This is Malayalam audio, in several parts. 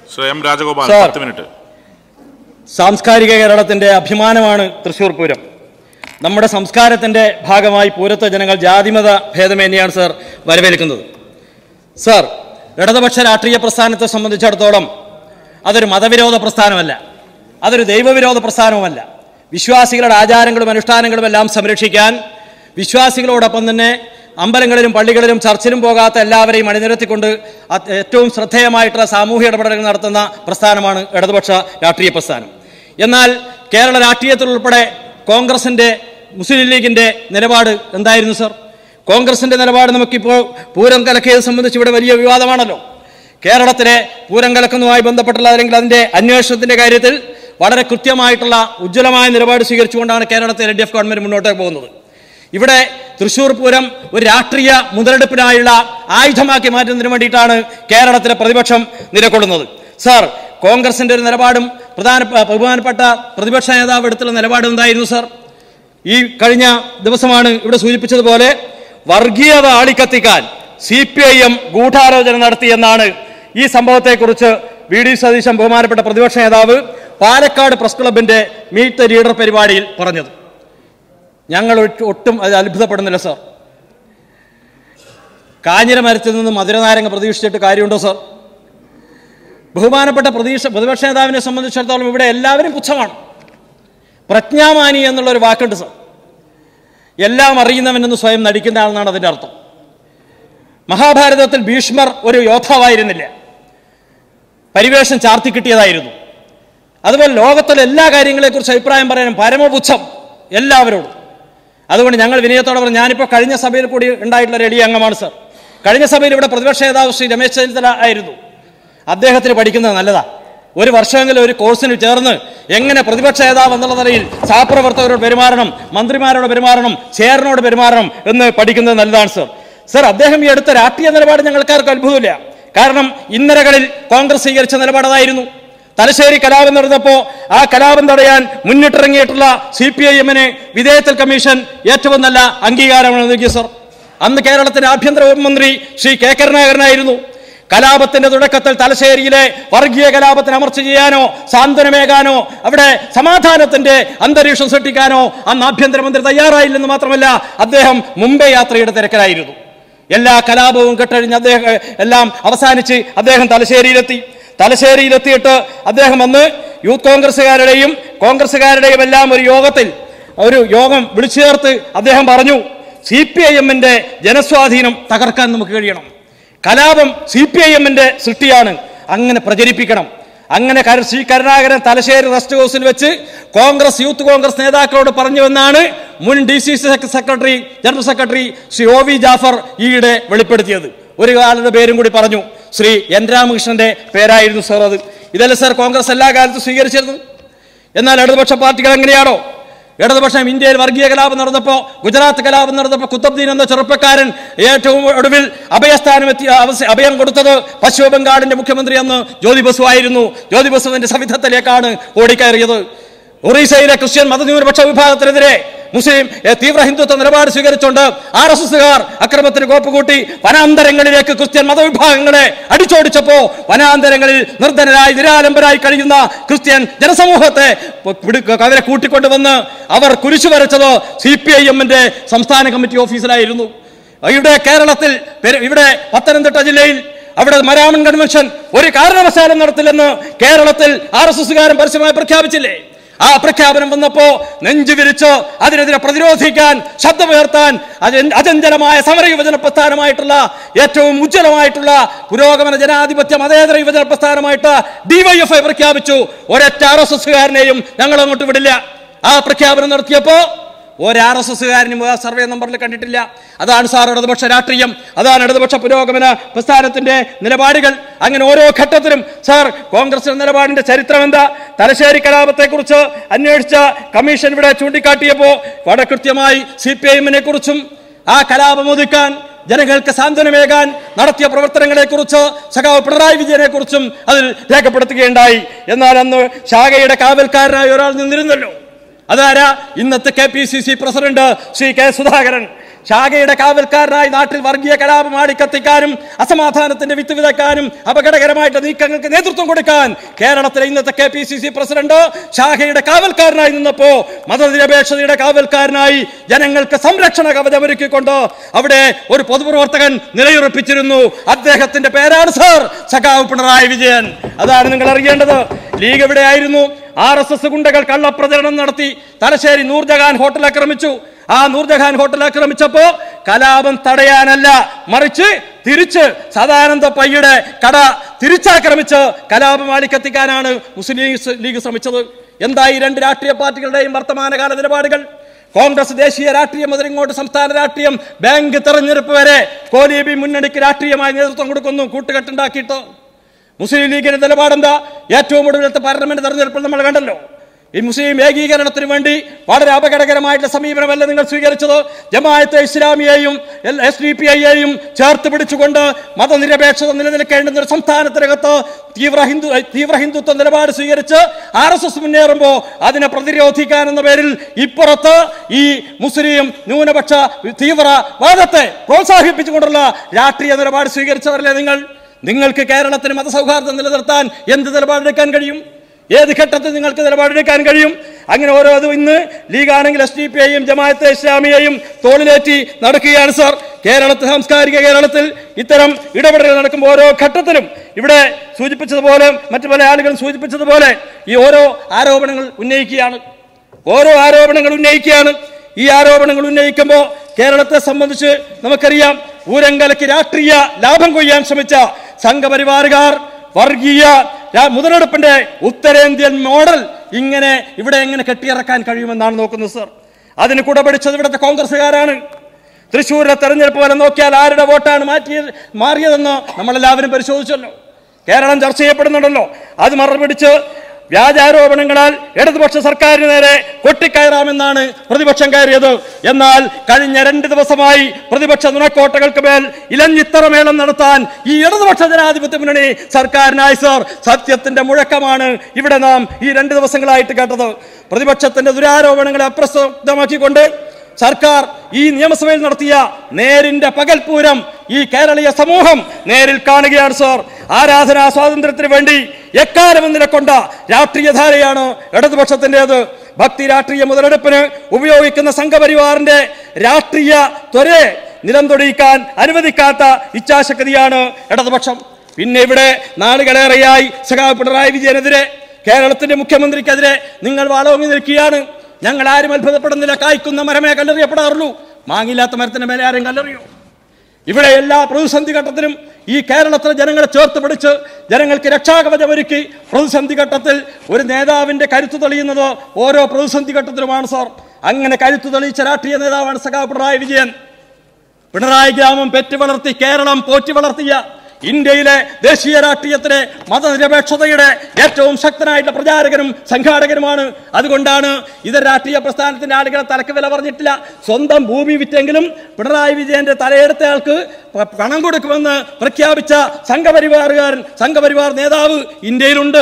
Shri M Rajagopal sir. പത്ത് മിനിറ്റ് സാംസ്കാരിക കേരളത്തിന്റെ അഭിമാനമാണ് തൃശ്ശൂർ പൂരം നമ്മുടെ സംസ്കാരത്തിന്റെ ഭാഗമായി പൂരത്തെ ജനങ്ങൾ ജാതിമത ഭേദമേന്യാണ് സർ വരവേൽക്കുന്നത് സർ ഇടതുപക്ഷ രാഷ്ട്രീയ പ്രസ്ഥാനത്തെ സംബന്ധിച്ചിടത്തോളം അതൊരു മതവിരോധ പ്രസ്ഥാനമല്ല അതൊരു ദൈവവിരോധ പ്രസ്ഥാനവുമല്ല വിശ്വാസികളുടെ ആചാരങ്ങളും അനുഷ്ഠാനങ്ങളും എല്ലാം സംരക്ഷിക്കാൻ വിശ്വാസികളോടൊപ്പം തന്നെ അമ്പലങ്ങളിലും പള്ളികളിലും ചർച്ചിലും പോകാത്ത എല്ലാവരെയും അണിനിരത്തിക്കൊണ്ട് അത് ഏറ്റവും ശ്രദ്ധേയമായിട്ടുള്ള സാമൂഹ്യ ഇടപെടലുകൾ നടത്തുന്ന പ്രസ്ഥാനമാണ് ഇടതുപക്ഷ രാഷ്ട്രീയ പ്രസ്ഥാനം എന്നാൽ കേരള രാഷ്ട്രീയത്തിൽ ഉൾപ്പെടെ കോൺഗ്രസിന്റെ മുസ്ലിം ലീഗിന്റെ നിലപാട് എന്തായിരുന്നു സർ കോൺഗ്രസിന്റെ നിലപാട് നമുക്കിപ്പോൾ പൂരം കലക്കിയത് സംബന്ധിച്ച് ഇവിടെ വലിയ വിവാദമാണല്ലോ കേരളത്തിലെ പൂരം കലക്കുന്നതുമായി ബന്ധപ്പെട്ടുള്ള അല്ലെങ്കിൽ അതിന്റെ അന്വേഷണത്തിന്റെ കാര്യത്തിൽ വളരെ കൃത്യമായിട്ടുള്ള ഉജ്ജ്വലമായ നിലപാട് സ്വീകരിച്ചുകൊണ്ടാണ് കേരളത്തെ എൽ ഡി എഫ് ഗവൺമെന്റ് മുന്നോട്ടേക്ക് പോകുന്നത് ഇവിടെ തൃശൂർ പൂരം ഒരു രാഷ്ട്രീയ മുതലെടുപ്പിനായുള്ള ആയുധമാക്കി മാറ്റുന്നതിന് വേണ്ടിയിട്ടാണ് കേരളത്തിലെ പ്രതിപക്ഷം നിലകൊള്ളുന്നത് സാർ കോൺഗ്രസിന്റെ ഒരു നിലപാടും പ്രധാന ബഹുമാനപ്പെട്ട പ്രതിപക്ഷ നേതാവ് എടുത്തുള്ള നിലപാട് എന്തായിരുന്നു സാർ ഈ കഴിഞ്ഞ ദിവസമാണ് ഇവിടെ സൂചിപ്പിച്ചതുപോലെ വർഗീയത ആളിക്കത്തിക്കാൻ സി പി ഐ എം ഗൂഢാലോചന നടത്തിയെന്നാണ് ഈ സംഭവത്തെക്കുറിച്ച് വി ഡി സതീശൻ ബഹുമാനപ്പെട്ട പ്രതിപക്ഷ നേതാവ് പാലക്കാട് പ്രസ് ക്ലബിന്റെ മീറ്റ് ദ ലീഡർ പരിപാടിയിൽ പറഞ്ഞത് ഞങ്ങൾ ഒട്ട് ഒട്ടും അത് അത്ഭുതപ്പെടുന്നില്ല സാർ കാഞ്ഞിര മരത്തിൽ നിന്ന് മധുരനാരങ്ങ പ്രതീക്ഷിച്ചിട്ട് കാര്യമുണ്ടോ സാർ ബഹുമാനപ്പെട്ട പ്രതീക്ഷ പ്രതിപക്ഷ നേതാവിനെ സംബന്ധിച്ചിടത്തോളം ഇവിടെ എല്ലാവരും പുച്ഛമാണ് പ്രജ്ഞാമാനി എന്നുള്ളൊരു വാക്കുണ്ട് സാർ എല്ലാം അറിയുന്നവനെന്ന് സ്വയം നടിക്കുന്ന ആളെന്നാണ് അതിൻ്റെ അർത്ഥം മഹാഭാരതത്തിൽ ഭീഷ്മർ ഒരു യോദ്ധാവായിരുന്നില്ല പരിവേഷം ചാർത്തി കിട്ടിയതായിരുന്നു അതുപോലെ ലോകത്തിലെ എല്ലാ കാര്യങ്ങളെക്കുറിച്ച് അഭിപ്രായം പറയാനും പരമപുച്ഛം എല്ലാവരോടും അതുകൊണ്ട് ഞങ്ങൾ വിനയത്തോടെ പറഞ്ഞു ഞാനിപ്പോൾ കഴിഞ്ഞ സഭയിൽ കൂടി ഉണ്ടായിട്ടുള്ള ഒരു എളിയ അംഗമാണ് സർ കഴിഞ്ഞ സഭയിൽ ഇവിടെ പ്രതിപക്ഷ നേതാവ് ശ്രീ രമേശ് ചെന്നിത്തല ആയിരുന്നു അദ്ദേഹത്തിന് പഠിക്കുന്നത് നല്ലതാ ഒരു വർഷമെങ്കിലും ഒരു കോഴ്സിന് ചേർന്ന് എങ്ങനെ പ്രതിപക്ഷ നേതാവ് എന്നുള്ള നിലയിൽ സഹപ്രവർത്തകരോട് പെരുമാറണം മന്ത്രിമാരോട് പെരുമാറണം ചെയറിനോട് പെരുമാറണം എന്ന് പഠിക്കുന്നത് നല്ലതാണ് സർ സർ അദ്ദേഹം ഈ എടുത്ത രാഷ്ട്രീയ നിലപാട് ഞങ്ങൾക്കാർക്കും അത്ഭുതമില്ല കാരണം ഇന്നലകളിൽ കോൺഗ്രസ് സ്വീകരിച്ച നിലപാടതായിരുന്നു തലശ്ശേരി കലാപം നടന്നപ്പോൾ ആ കലാപം തടയാൻ മുന്നിട്ടിറങ്ങിയിട്ടുള്ള സി പി ഐ എമ്മിന് വിധേയത്വ കമ്മീഷൻ ഏറ്റവും നല്ല അംഗീകാരമാണ് നൽകിയ സർ അന്ന് കേരളത്തിന്റെ ആഭ്യന്തര മന്ത്രി ശ്രീ കെ കരുണാകരനായിരുന്നു കലാപത്തിന്റെ തുടക്കത്തിൽ തലശ്ശേരിയിലെ വർഗീയ കലാപത്തിന് അമർച്ച ചെയ്യാനോ സാന്ത്വനമേകാനോ അവിടെ സമാധാനത്തിന്റെ അന്തരീക്ഷം സൃഷ്ടിക്കാനോ അന്ന് ആഭ്യന്തരമന്ത്രി തയ്യാറായില്ലെന്ന് മാത്രമല്ല അദ്ദേഹം മുംബൈ യാത്രയുടെ തിരക്കിലായിരുന്നു എല്ലാ കലാപവും കെട്ടഴിഞ്ഞ് അദ്ദേഹം എല്ലാം അവസാനിച്ച് അദ്ദേഹം തലശ്ശേരിയിലെത്തി തലശ്ശേരിയിലെത്തിയിട്ട് അദ്ദേഹം അന്ന് യൂത്ത് കോൺഗ്രസ്സുകാരുടെയും കോൺഗ്രസ്സുകാരുടെയും എല്ലാം ഒരു യോഗത്തിൽ ഒരു യോഗം വിളിച്ചു ചേർത്ത് അദ്ദേഹം പറഞ്ഞു സി പി ഐ എമ്മിന്റെ ജനസ്വാധീനം തകർക്കാൻ നമുക്ക് കഴിയണം കലാപം സി പി ഐ എമ്മിന്റെ സൃഷ്ടിയാണ് അങ്ങനെ പ്രചരിപ്പിക്കണം അങ്ങനെ കര- ശ്രീ കരുണാകരൻ തലശ്ശേരി റെസ്റ്റ് ഹൗസിൽ വെച്ച് കോൺഗ്രസ് യൂത്ത് കോൺഗ്രസ് നേതാക്കളോട് പറഞ്ഞുവെന്നാണ് മുൻ D C C secretary general secretary Shri O V Jafar ഈയിടെ വെളിപ്പെടുത്തിയത് ഒരു ആളുടെ പേരും കൂടി പറഞ്ഞു ശ്രീ എൻ രാമകൃഷ്ണന്റെ പേരായിരുന്നു സാർ അത് ഇതല്ലേ സാർ കോൺഗ്രസ് എല്ലാ കാലത്തും സ്വീകരിച്ചിരുന്നത് എന്നാൽ ഇടതുപക്ഷ പാർട്ടികൾ എങ്ങനെയാണോ ഇടതുപക്ഷം ഇന്ത്യയിൽ വർഗീയ കലാപം നടന്നപ്പോൾ ഗുജറാത്ത് കലാപം നടന്നപ്പോൾ കുത്തബ്ദീൻ എന്ന ചെറുപ്പക്കാരൻ ഏറ്റവും ഒടുവിൽ അഭയസ്ഥാനം എത്തി അവസ- അഭയം കൊടുത്തത് പശ്ചിമ ബംഗാളിന്റെ മുഖ്യമന്ത്രി അന്ന് ജ്യോതി ബസു ആയിരുന്നു ജ്യോതി ബസുവിന്റെ സവിധത്തിലേക്കാണ് ഓടിക്കയറിയത് ഒറീസയിലെ ക്രിസ്ത്യൻ മതന്യൂനപക്ഷ വിഭാഗത്തിനെതിരെ മുസ്ലിം ഏ, തീവ്ര ഹിന്ദുത്വ നിലപാട് സ്വീകരിച്ചുകൊണ്ട് ആർ എസ് എസുകാർ അക്രമത്തിന് കോപ്പുകൂട്ടി വനാന്തരങ്ങളിലേക്ക് ക്രിസ്ത്യൻ മതവിഭാഗങ്ങളെ അടിച്ചോടിച്ചപ്പോ വനാന്തരങ്ങളിൽ നിർധനരായി നിരാലംബരായി കഴിയുന്ന ക്രിസ്ത്യൻ ജനസമൂഹത്തെ പിടി- അവരെ കൂട്ടിക്കൊണ്ടുവന്ന് അവർ കുരിശു വരച്ചത് സി പി ഐ എമ്മിന്റെ സംസ്ഥാന കമ്മിറ്റി ഓഫീസിലായിരുന്നു ഇവിടെ കേരളത്തിൽ പെരു- ഇവിടെ പത്തനംതിട്ട ജില്ലയിൽ അവിടെ മരാമൺ കൺവെൻഷൻ ഒരു കാരണവശാലും നടത്തില്ലെന്ന് കേരളത്തിൽ ആർ എസ് എസുകാരൻ പരസ്യമായി പ്രഖ്യാപിച്ചില്ലേ ആ പ്രഖ്യാപനം വന്നപ്പോ നെഞ്ചു വിരിച്ച് അതിനെതിരെ പ്രതിരോധിക്കാൻ ശബ്ദമുയർത്താൻ അജ- അചഞ്ചലമായ സമര യുവജന പ്രസ്ഥാനമായിട്ടുള്ള ഏറ്റവും ഉജ്ജ്വലമായിട്ടുള്ള പുരോഗമന ജനാധിപത്യ മതേതര യുവജന പ്രസ്ഥാനമായിട്ട് ഡിവൈഎഫ്ഐ പ്രഖ്യാപിച്ചു ഒരൊറ്റ ആർ എസ് എസുകാരനെയും ഞങ്ങൾ അങ്ങോട്ട് വിടില്ല ആ പ്രഖ്യാപനം നടത്തിയപ്പോ ഒരു ആർ എസ് എസുകാരനും ആ സർവേ നമ്പറിൽ കണ്ടിട്ടില്ല അതാണ് സാർ ഇടതുപക്ഷ രാഷ്ട്രീയം അതാണ് ഇടതുപക്ഷ പുരോഗമന പ്രസ്ഥാനത്തിന്റെ നിലപാടുകൾ അങ്ങനെ ഓരോ ഘട്ടത്തിലും സാർ കോൺഗ്രസിന്റെ നിലപാടിന്റെ ചരിത്രം എന്താ തലശ്ശേരി കലാപത്തെക്കുറിച്ച് അന്വേഷിച്ച കമ്മീഷൻ ഇവിടെ ചൂണ്ടിക്കാട്ടിയപ്പോൾ വളരെ കൃത്യമായി സി പി ഐ എമ്മിനെ കുറിച്ചും ആ കലാപം ഒതുക്കാൻ ജനങ്ങൾക്ക് സാന്ത്വനമേകാൻ നടത്തിയ പ്രവർത്തനങ്ങളെക്കുറിച്ച് സഖാവ് പിണറായി വിജയനെ കുറിച്ചും അതിൽ രേഖപ്പെടുത്തുകയുണ്ടായി എന്നാൽ അന്ന് ശാഖയുടെ കാവൽക്കാരനായ ഒരാൾ നിന്നിരുന്നല്ലോ അതാരാ ഇന്നത്തെ K P C C president Shri K Sudhakaran ശാഖയുടെ കാവൽക്കാരനായി നാട്ടിൽ വർഗീയ കലാപം ആടിക്കത്തിക്കാനും അസമാധാനത്തിന്റെ വിത്ത് വിതയ്ക്കാനും അപകടകരമായിട്ട് നീക്കങ്ങൾക്ക് നേതൃത്വം കൊടുക്കാൻ കേരളത്തിലെ ഇന്നത്തെ K P C C president ശാഖയുടെ കാവൽക്കാരനായി നിന്നപ്പോ മതനിരപേക്ഷതയുടെ കാവൽക്കാരനായി ജനങ്ങൾക്ക് സംരക്ഷണ കവചമൊരുക്കിക്കൊണ്ട് അവിടെ ഒരു പൊതുപ്രവർത്തകൻ നിലയുറപ്പിച്ചിരുന്നു അദ്ദേഹത്തിന്റെ പേരാണ് സർ സഖാവ് പിണറായി വിജയൻ അതാണ് നിങ്ങൾ അറിയേണ്ടത് ലീഗ് എവിടെയായിരുന്നു ആർ എസ് എസ് ഗുണ്ടകൾ കള്ളപ്രചരണം നടത്തി തലശ്ശേരി നൂർജഹാൻ ഹോട്ടൽ ആക്രമിച്ചു ആ നൂർജഹാൻ ഹോട്ടൽ ആക്രമിച്ചപ്പോ കലാപം തടയാനല്ല മറിച്ച് തിരിച്ച് സദാനന്ദ പയ്യുടെ കട തിരിച്ചാക്രമിച്ച് കലാപം ആളിക്കത്തിക്കാനാണ് മുസ്ലിം ലീഗ് ലീഗ് ശ്രമിച്ചത് എന്തായി രണ്ട് രാഷ്ട്രീയ പാർട്ടികളുടെയും വർത്തമാനകാല നിലപാടുകൾ കോൺഗ്രസ് ദേശീയ രാഷ്ട്രീയം മുതൽ ഇങ്ങോട്ട് സംസ്ഥാന രാഷ്ട്രീയം ബാങ്ക് തെരഞ്ഞെടുപ്പ് വരെ കോലീബി മുന്നണിക്ക് രാഷ്ട്രീയമായി നേതൃത്വം കൊടുക്കുന്നു കൂട്ടുകെട്ടുണ്ടാക്കിയിട്ട് മുസ്ലിം ലീഗിന്റെ നിലപാടെന്താ ഏറ്റവും ഒടുവിലത്തെ പാർലമെന്റ് തെരഞ്ഞെടുപ്പിൽ നമ്മൾ കണ്ടല്ലോ ഈ മുസ്ലിം ഏകീകരണത്തിന് വേണ്ടി വളരെ അപകടകരമായിട്ടുള്ള സമീപനമല്ല നിങ്ങൾ സ്വീകരിച്ചത് ജമാഅത്തെ ഇസ്ലാമിയെയും എസ് ഡി പി ഐയെയും ചേർത്ത് പിടിച്ചുകൊണ്ട് മതനിരപേക്ഷത നിലനിൽക്കേണ്ടുന്ന ഒരു സംസ്ഥാനത്തിനകത്ത് തീവ്ര ഹിന്ദു തീവ്ര ഹിന്ദുത്വ നിലപാട് സ്വീകരിച്ച് ആർ എസ് എസ് മുന്നേറുമ്പോൾ അതിനെ പ്രതിരോധിക്കാൻ എന്ന പേരിൽ ഇപ്പുറത്ത് ഈ മുസ്ലിം ന്യൂനപക്ഷ തീവ്രവാദത്തെ പ്രോത്സാഹിപ്പിച്ചുകൊണ്ടുള്ള രാഷ്ട്രീയ നിലപാട് സ്വീകരിച്ചവരല്ലേ നിങ്ങൾ നിങ്ങൾക്ക് കേരളത്തിന് മതസൗഹാർദ്ദം നിലനിർത്താൻ എന്ത് നിലപാടെടുക്കാൻ കഴിയും ഏത് ഘട്ടത്തിൽ നിങ്ങൾക്ക് നിലപാടെടുക്കാൻ കഴിയും അങ്ങനെ ഓരോ അതും ഇന്ന് ലീഗാണെങ്കിൽ എസ് ഡി പി ഐയും ജമാഅത്തെ ഇസ്ലാമിയെയും തോളിലേറ്റി നടക്കുകയാണ് സാർ കേരളത്തിൽ സാംസ്കാരിക കേരളത്തിൽ ഇത്തരം ഇടപെടലുകൾ നടക്കുമ്പോൾ ഓരോ ഘട്ടത്തിലും ഇവിടെ സൂചിപ്പിച്ചതുപോലെ മറ്റു പല ആളുകളും സൂചിപ്പിച്ചതുപോലെ ഈ ഓരോ ആരോപണങ്ങൾ ഉന്നയിക്കുകയാണ് ഓരോ ആരോപണങ്ങൾ ഉന്നയിക്കുകയാണ് ഈ ആരോപണങ്ങൾ ഉന്നയിക്കുമ്പോൾ കേരളത്തെ സംബന്ധിച്ച് നമുക്കറിയാം ഊരങ്കലയ്ക്ക് രാഷ്ട്രീയ ലാഭം കൊയ്യാൻ ശ്രമിച്ച സംഘപരിവാറുകാർ വർഗീയ രാ- മുതലെടുപ്പിന്റെ ഉത്തരേന്ത്യൻ മോഡൽ ഇങ്ങനെ ഇവിടെ എങ്ങനെ കെട്ടിയിറക്കാൻ കഴിയുമെന്നാണ് നോക്കുന്നത് സർ അതിന് കുടപിടിച്ചത് ഇവിടുത്തെ കോൺഗ്രസ്സുകാരാണ് തൃശ്ശൂരിലെ തെരഞ്ഞെടുപ്പ് ഫലം നോക്കിയാൽ ആരുടെ വോട്ടാണ് മാറ്റിയ മാറിയതെന്ന് നമ്മളെല്ലാവരും പരിശോധിച്ചല്ലോ കേരളം ചർച്ച ചെയ്യപ്പെടുന്നുണ്ടല്ലോ അത് മറുപിടിച്ച് വ്യാജാരോപണങ്ങളാൽ ഇടതുപക്ഷ സർക്കാരിന് നേരെ കൊട്ടിക്കയറാമെന്നാണ് പ്രതിപക്ഷം കയറിയത് എന്നാൽ കഴിഞ്ഞ രണ്ട് ദിവസമായി പ്രതിപക്ഷ നുണക്കോട്ടകൾക്ക് മേൽ ഇലഞ്ഞിത്തറമേളം നടത്താൻ ഈ ഇടതുപക്ഷ ജനാധിപത്യ മുന്നണി സർക്കാരിനായി സർ സത്യത്തിന്റെ മുഴക്കമാണ് ഇവിടെ നാം ഈ രണ്ട് ദിവസങ്ങളായിട്ട് കേട്ടത് പ്രതിപക്ഷത്തിന്റെ ദുരാരോപണങ്ങളെ അപ്രസക്തമാക്കിക്കൊണ്ട് സർക്കാർ ഈ നിയമസഭയിൽ നടത്തിയ നേരിന്റെ പകൽപൂരം ഈ കേരളീയ സമൂഹം നേരിൽ കാണുകയാണ് സാർ ആരാധനാ സ്വാതന്ത്ര്യത്തിന് വേണ്ടി എക്കാലവും നിലക്കൊണ്ട രാഷ്ട്രീയധാരയാണ് ഇടതുപക്ഷത്തിൻ്റെത് ഭക്തി രാഷ്ട്രീയ മുതലെടുപ്പിന് ഉപയോഗിക്കുന്ന സംഘപരിവാറിന്റെ രാഷ്ട്രീയ ത്വരയെ നിലംതൊടിയിക്കാൻ അനുവദിക്കാത്ത ഇച്ഛാശക്തിയാണ് ഇടതുപക്ഷം പിന്നെ ഇവിടെ നാളുകളേറെയായി സഖാവ് പിണറായി വിജയനെതിരെ കേരളത്തിന്റെ മുഖ്യമന്ത്രിക്കെതിരെ നിങ്ങൾ വാളോങ്ങി നിൽക്കുകയാണ് ഞങ്ങൾ ആരും അത്ഭുതപ്പെടുന്നില്ല കായ്ക്കുന്ന മരമേ കല്ലെറിയപ്പെടാറുള്ളൂ മാങ്ങില്ലാത്ത മരത്തിന് മേലെ ആരും കല്ലെറിയോ ഇവിടെ എല്ലാ പ്രതിസന്ധി ഘട്ടത്തിലും ഈ കേരളത്തിലെ ജനങ്ങളെ ചേർത്ത് പിടിച്ച് ജനങ്ങൾക്ക് രക്ഷാകവചമൊരുക്കി പ്രതിസന്ധി ഘട്ടത്തിൽ ഒരു നേതാവിന്റെ കരുത്ത് തെളിയുന്നത് ഓരോ പ്രതിസന്ധി ഘട്ടത്തിലുമാണ് സാർ അങ്ങനെ കരുത്ത് തെളിയിച്ച രാഷ്ട്രീയ നേതാവാണ് സഖാവ് പിണറായി വിജയൻ പിണറായി ഗ്രാമം പെറ്റു വളർത്തി കേരളം പോറ്റി വളർത്തിയ ഇന്ത്യയിലെ ദേശീയ രാഷ്ട്രീയത്തിലെ മതനിരപേക്ഷതയുടെ ഏറ്റവും ശക്തനായിട്ടുള്ള പ്രചാരകനും സംഘാടകനുമാണ് അതുകൊണ്ടാണ് ഇതര രാഷ്ട്രീയ പ്രസ്ഥാനത്തിന്റെ ആളുകളെ തലക്ക് വില പറഞ്ഞിട്ടില്ല സ്വന്തം ഭൂമി വിറ്റെങ്കിലും പിണറായി വിജയന്റെ തലയെടുത്തയാൾക്ക് പ- പണം കൊടുക്കുമെന്ന് പ്രഖ്യാപിച്ച സംഘപരിവാറുകാരൻ സംഘപരിവാർ നേതാവ് ഇന്ത്യയിലുണ്ട്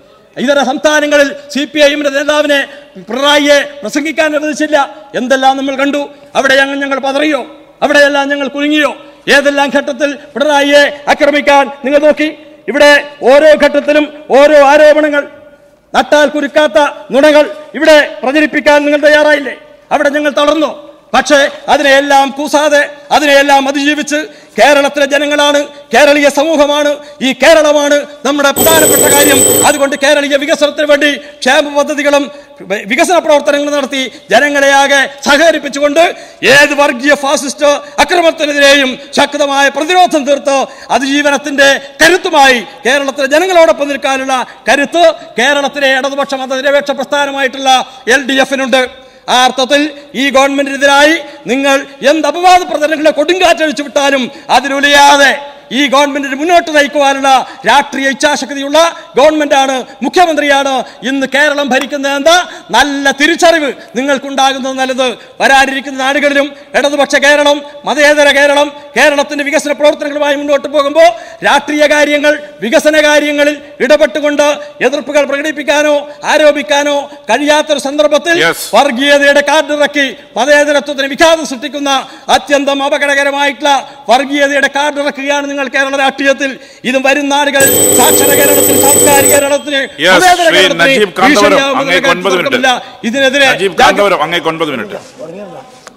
ഇതര സംസ്ഥാനങ്ങളിൽ സി പി ഐഎമ്മിന്റെ നേതാവിനെ പിണറായിയെ പ്രസംഗിക്കാൻ അനുവദിച്ചില്ല എന്തെല്ലാം നമ്മൾ കണ്ടു അവിടെ ഞങ്ങൾ ഞങ്ങൾ പതറിയോ അവിടെയെല്ലാം ഞങ്ങൾ കുലുങ്ങിയോ ഏതെല്ലാം ഘട്ടത്തിൽ പിണറായിയെ ആക്രമിക്കാൻ നിങ്ങൾ നോക്കി ഇവിടെ ഓരോ ഘട്ടത്തിലും ഓരോ ആരോപണങ്ങൾ നട്ടാൽ കുരുക്കാത്ത നുണകൾ ഇവിടെ പ്രചരിപ്പിക്കാൻ നിങ്ങൾ തയ്യാറായില്ലേ അവിടെ ഞങ്ങൾ തളർന്നു പക്ഷേ അതിനെയെല്ലാം കൂസാതെ അതിനെയെല്ലാം അതിജീവിച്ച് കേരളത്തിലെ ജനങ്ങളാണ് കേരളീയ സമൂഹമാണ് ഈ കേരളമാണ് നമ്മുടെ പ്രധാനപ്പെട്ട കാര്യം അതുകൊണ്ട് കേരളീയ വികസനത്തിന് വേണ്ടി ക്ഷേമ പദ്ധതികളും വി- വികസന പ്രവർത്തനങ്ങൾ നടത്തി ജനങ്ങളെ ആകെ സഹകരിപ്പിച്ചുകൊണ്ട് ഏത് വർഗീയ ഫാസിസ്റ്റ് അക്രമത്തിനെതിരെയും ശക്തമായ പ്രതിരോധം തീർത്ത് അതിജീവനത്തിന്റെ കരുത്തുമായി കേരളത്തിലെ ജനങ്ങളോടൊപ്പം നിൽക്കാനുള്ള കരുത്ത് കേരളത്തിലെ ഇടതുപക്ഷ മതനിരപേക്ഷ പ്രസ്ഥാനമായിട്ടുള്ള എൽ ഡി എഫിനുണ്ട് ആ അർത്ഥത്തിൽ ഈ ഗവൺമെന്റിനെതിരായി നിങ്ങൾ എന്ത് അപവാദ പ്രചരണങ്ങളെ കൊടുങ്കാറ്റഴിച്ചു വിട്ടാലും അതിനുലയാതെ ഈ ഗവൺമെന്റിന് മുന്നോട്ട് നയിക്കുവാനുള്ള രാഷ്ട്രീയ ഇച്ഛാശക്തിയുള്ള ഗവൺമെന്റാണ് മുഖ്യമന്ത്രിയാണ് ഇന്ന് കേരളം ഭരിക്കുന്നത് എന്താ നല്ല തിരിച്ചറിവ് നിങ്ങൾക്കുണ്ടാകുന്നത് നല്ലത് വരാനിരിക്കുന്ന നാടുകളിലും ഇടതുപക്ഷ കേരളം മതേതര കേരളം കേരളത്തിന്റെ വികസന പ്രവർത്തനങ്ങളുമായി മുന്നോട്ട് പോകുമ്പോൾ രാഷ്ട്രീയ കാര്യങ്ങൾ വികസന കാര്യങ്ങളിൽ ഇടപെട്ടുകൊണ്ട് എതിർപ്പുകൾ പ്രകടിപ്പിക്കാനോ ആരോപിക്കാനോ കഴിയാത്തൊരു സന്ദർഭത്തിൽ Yes. വർഗീയതയുടെ കാർഡിറക്കി മതേതരത്വത്തിന് വിഘാതം സൃഷ്ടിക്കുന്ന അത്യന്തം അപകടകരമായിട്ടുള്ള വർഗീയതയുടെ കാർഡിറക്കുകയാണ് നിങ്ങൾ കേരള രാഷ്ട്രീയത്തിൽ ഇത് വരും നാടുകളിൽ സാക്ഷര കേരളത്തിൽ സാംസ്കാരിക കേരളത്തിന് Yes, മതേതര ശ്രീ കേരളത്തിന് നജീബ് കാന്തപുരം, ഭീഷണിയാവുമെന്ന അങ്ങേക്ക് കാര്യത്തിൽ ഒൻപത് മിനിറ്റ്. തർക്കമില്ല. ഇതിനെതിരെ രാജീവ് കാന്തപുരം അങ്ങേക്ക് ഒൻപത് മിനിറ്റ്